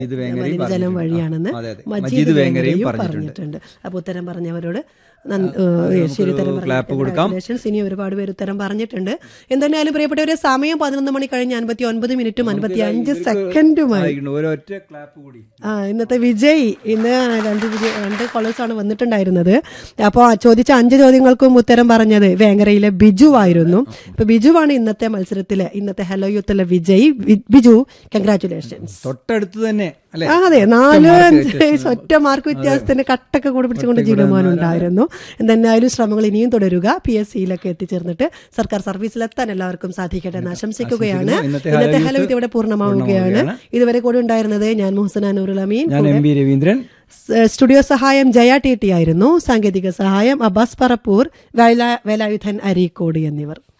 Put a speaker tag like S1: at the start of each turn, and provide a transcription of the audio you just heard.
S1: ഇത് വേങ്ങരയും
S2: മലിനജലം
S1: പറഞ്ഞിട്ടുണ്ട്.
S2: വഴിയാണെന്ന്
S1: അതെ, അതെ.
S2: മജീദ്
S1: മജീദ് വേങ്ങരയും
S2: വേങ്ങരയും
S1: പറഞ്ഞിട്ടുണ്ട്.
S2: പറഞ്ഞിട്ടുണ്ട് അപ്പൊ ഉത്തരം പറഞ്ഞവരോട് നന്ദി- ഏഹ് ശരി ഉത്തരം
S1: നമുക്കൊരു clap കൊടുക്കാം.
S2: Congratulations. ഇനി ഒരുപാട് പേര് ഉത്തരം പറഞ്ഞിട്ടുണ്ട് എന്തെന്നാലും പ്രിയപ്പെട്ടവരെ സമയം പതിനൊന്ന് മണി കഴിഞ്ഞ് അൻപത്തി ഒൻപത് മിനിറ്റും അൻപത്തി അഞ്ച് സെക്കൻഡുമായി
S1: ആയിരിക്കുന്നു. ഒരൊറ്റ ക്ലാപ്പ് കൂടി
S2: ആ ഇന്നത്തെ വിജയ് ഇന്ന് രണ്ട് വിജയ് രണ്ട് കോളേഴ്സാണ് വന്നിട്ടുണ്ടായിരുന്നത് അപ്പോൾ ചോദിച്ച അഞ്ച് ചോദ്യങ്ങൾക്കും ഉത്തരം പറഞ്ഞത് വേങ്ങരയിലെ ബിജു ആയിരുന്നു ഇപ്പൊ ബിജുവാണ് ഇന്നത്തെ മത്സരത്തിലെ ഇന്നത്തെ ഹലോ യൂത്തിലെ വിജയ് വി- ബിജു കൺഗ്രാറ്റുലേഷൻസ്
S1: തൊട്ടടുത്ത് തന്നെ അല്ലെ
S2: ആ അതെ നാല് അഞ്ച് ഒറ്റ മാർക്ക് വ്യത്യാസത്തിന് കട്ടൊക്കെ കൂടെ പിടിച്ചുകൊണ്ട് ജീവമാനം ഉണ്ടായിരുന്നു എന്തായാലും ശ്രമങ്ങൾ ഇനിയും തുടരുക പി എസ് സിയിലൊക്കെ എത്തിച്ചേർന്നിട്ട് സർക്കാർ സർവീസിലെത്താൻ എല്ലാവർക്കും സാധിക്കട്ടെ എന്ന് ആശംസിക്കുകയാണ്
S1: ആശംസിക്കുന്നു. ഇന്നത്തെ
S2: ഇന്നത്തെ
S1: ഹലോ
S2: ഹലോ
S1: യൂത്ത്
S2: ഇവിടെ പൂർണ്ണമാവുകയാണ്
S1: പൂർണ്ണമാവുകയാണ്.
S2: ഇതുവരെ കൂടെ ഉണ്ടായിരുന്നത് ഞാൻ മുഹസന നൂറുൽ അമീൻ
S1: ഞാൻ എം വി രവീന്ദ്രൻ
S2: സ് സ്റ്റുഡിയോ സഹായം ജയ ടി ടി ആയിരുന്നു സാങ്കേതിക സഹായം അബ്ബാസ് പറപ്പൂർ വേല വേലായുധൻ അരീക്കോട് എന്നിവർ